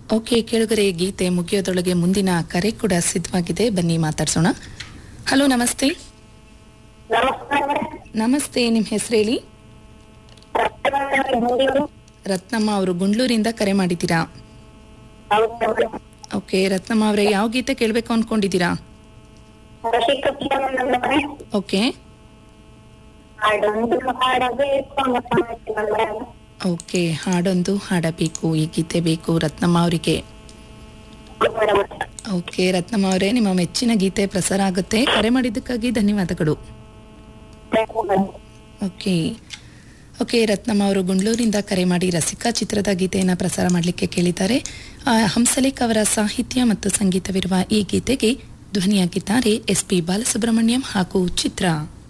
Okay ಕೇಳುಗರೆ ಗೀತೆ ಮುಗಿಯೋದೊಳಗೆ ಮುಂದಿನ ಕರೆ ಕೂಡ ಸಿದ್ಧವಾಗಿದೆ ಬನ್ನಿ ಮಾತಾಡ್ಸೋಣ ಹಲೋ ನಮಸ್ತೆ ನಮಸ್ಕಾರ ಮೇಡಮ್. ನಮಸ್ತೆ ನಿಮ್ಮ ಹೆಸರು ಹೇಳಿ ರತ್ನಾಕರ್ ಹಿಂದಿಯವರು. ರತ್ನಮ್ಮ ಅವರು ಗುಂಡ್ಲೂರಿಂದ ಕರೆ ಮಾಡಿದ್ದೀರಾ ಹೌದಾ ಮೇಡಮ್? ಓಕೆ ರತ್ನಮ್ಮ ಅವರೇ ಯಾವ ಗೀತೆ ಕೇಳಬೇಕು ಅನ್ಕೊಂಡಿದ್ದೀರಾ ರಸಿಕ ಪ್ರಿಯಮಂಗಲ ಮೇಡಮ್. ಓಕೆ ಹಾಡೊಂದು ಹಾಡಬೇಕು ಅನ್ನೋ ಸಮಸ್ಯೆ ಮೇಡಮ್. ಓಕೆ ಹಾಡೊಂದು ಹಾಡಬೇಕು ಈ ಗೀತೆ ಬೇಕು ರತ್ನಮ್ಮ ಅವರಿಗೆ ಹೌದು ಮೇಡಮ್. ಓಕೆ ರತ್ನಮ್ಮ ಅವರೇ ನಿಮ್ಮ ಮೆಚ್ಚಿನ ಗೀತೆ ಪ್ರಸಾರ ಆಗುತ್ತೆ ಕರೆ ಮಾಡಿದ್ದಕ್ಕಾಗಿ ಧನ್ಯವಾದಗಳು ಬೇಕು ಮೇಡಮ್. ಓಕೆ ಓಕೆ ರತ್ನಮ್ಮ ಅವರು ಗುಂಡ್ಲೂರಿಂದ ಕರೆ ಮಾಡಿ ರಸಿಕಾ ಚಿತ್ರದ ಗೀತೆಯನ್ನು ಪ್ರಸಾರ ಮಾಡಲಿಕ್ಕೆ ಕೇಳಿದ್ದಾರೆ ಆ, ಹಂಸಲೇಖ್ ಅವರ ಸಾಹಿತ್ಯ ಮತ್ತು ಸಂಗೀತವಿರುವ ಈ ಗೀತೆಗೆ ಧ್ವನಿಯಾಗಿದ್ದಾರೆ ಎಸ್ ಪಿ ಬಾಲಸುಬ್ರಹ್ಮಣ್ಯಂ ಹಾಗೂ ಚಿತ್ರ